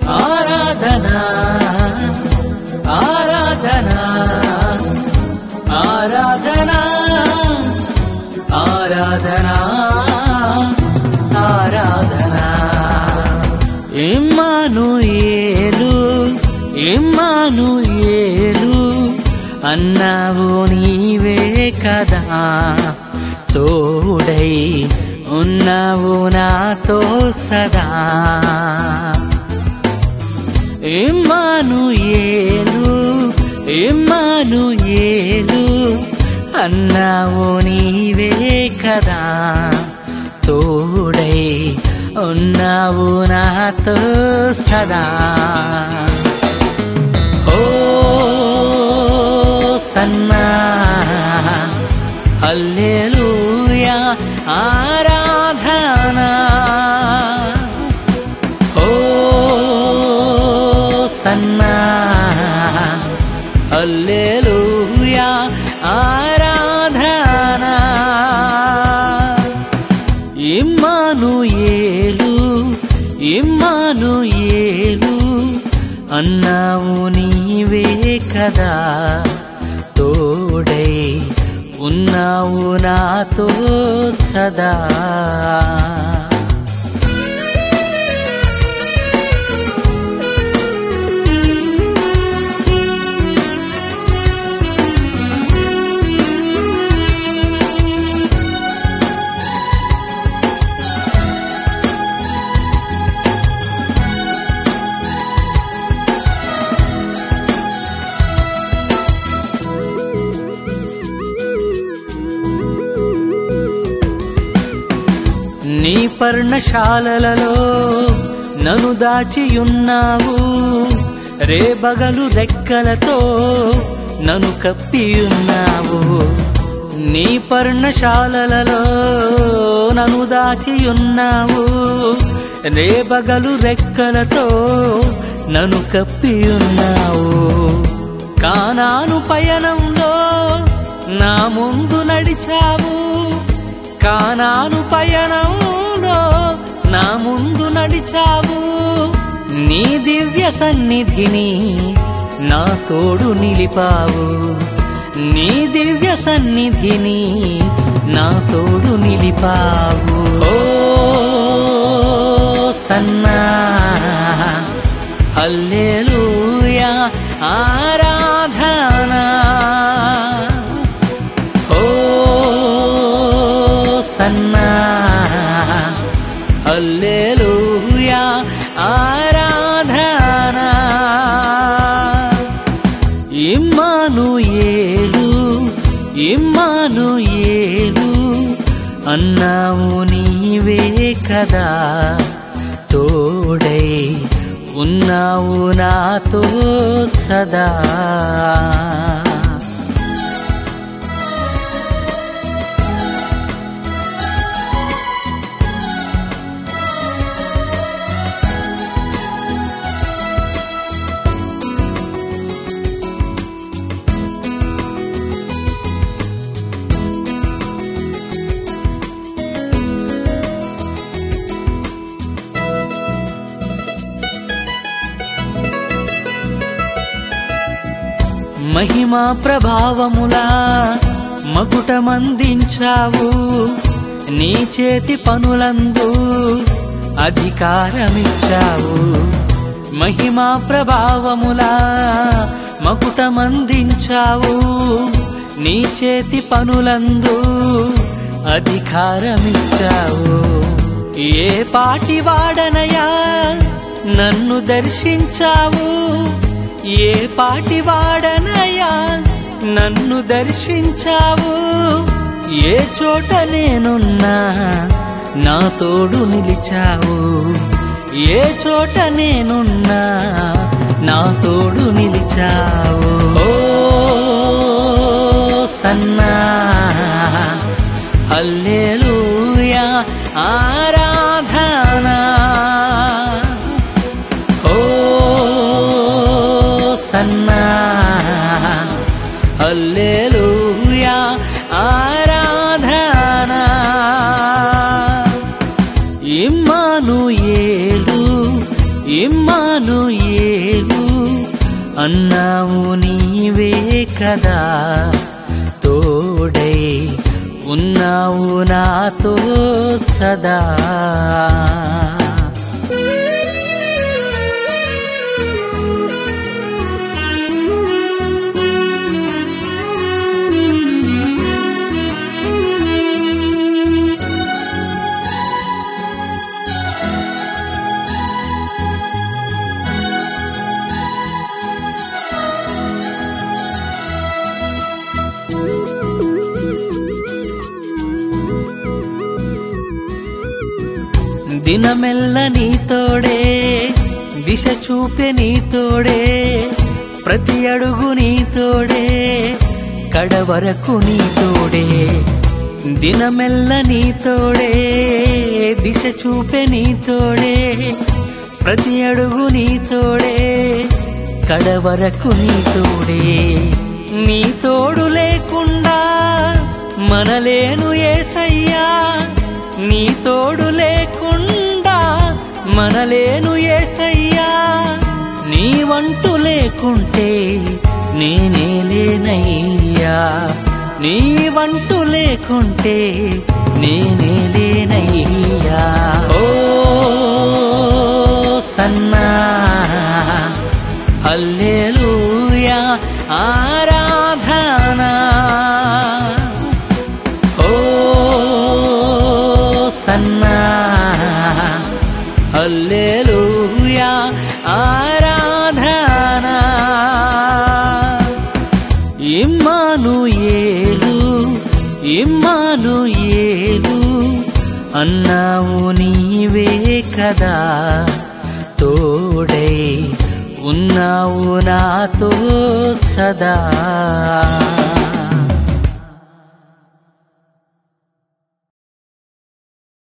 ఆరాధనా ఆరాధనా ఆరాధనా ఆరాధనా ఆరాధనా ఇమ్మానుయేలు ఇమ్మానుయేలు అన్నావు నీవే కదా తోడై ఉన్నావు నాతో సదా ఇమ్మానుయేలు ఇమ్మానుయేలు అన్నావు నీవే కదా తోడై ఉన్నావు నాతో సదా ఓ సన్నా హల్లెలూయా ఆరాధనా ఓ సన్నా హల్లెలూయా ఆరాధనా ఇమ్మానుయేలు ఇమ్మానుయేలు అన్నావు నీవే కదా తోడై ఉన్నావు నాతో సదా నీ పర్ణశాలలలో నన్ను దాచియున్నావు రేబగలు రెక్కలతో నన్ను కప్పియున్నావు నీ పర్ణశాలలలో నన్ను దాచియున్నావు రేబగలు రెక్కలతో నన్ను కప్పియున్నావు కానాను పయనంలో నా ముందు నడిచావు కానాను పయనంలో నా ముందు నడిచావు నీ దివ్య సన్నిధిని నా తోడు నిలిపావు నీ దివ్య సన్నిధిని నా తోడు నిలిపావు ఓ సన్నా హల్లెలూయా ఆరాధనా ఓ సన్నా హల్లెలూయా ఆరాధనా ఇమ్మానుయేలు ఇమ్మానుయేలు అన్నావు నీవే కదా తోడై ఉన్నావు నాతో సదా మహిమా ప్రభావములా మకుటమందించావు నీ చేతి పనులందు అధికారమిచ్చావు మహిమా ప్రభావములా మకుటమందించావు నీ చేతి పనులందు అధికారమిచ్చావు ఏ పాటి వాడనయా నన్ను దర్శించావు ఏ పాటి వాడనయా నన్ను దర్శించావు ఏ చోట నేనున్నా నా తోడు నిలిచావు ఏ చోట నేనున్నా నా తోడు నిలిచావు ఓ సన్నా హల్లెలూయా ఆరాధనా ఓ సన్నా హల్లెలూయా ఆరాధనా ఇమ్మానుయేలు ఇమ్మాను ఏలు అన్నావు నీవే కదా తోడై ఉన్నావు నాతో సదా దినమెల్ల నీతోడే దిశ చూపే నీతోడే ప్రతి అడుగు నీతోడే కడవరకు నీతోడే దినమెల్ల నీతోడే దిశ చూపే నీతోడే ప్రతి అడుగు నీతోడే కడవరకు నీతోడే నీ తోడు లేకుండా మనలేను ఏసయ్యా నీ తోడు లేకుండా మనలేను ఏసయ్యా నీ వంటు లేకుంటే నేనే లేనయ్యా నీ వంటు లేకుంటే నేనే లేనయ్యా ఓ సన్నా హల్లెలూయా ఆరాధనా ఓ సన్నా హల్లెలూయా ఆరాధనా ఇమ్మాను ఏలు ఇమ్మాను ఏలు అన్నావు నీవే కదా తోడై ఉన్నావు నాతో సదా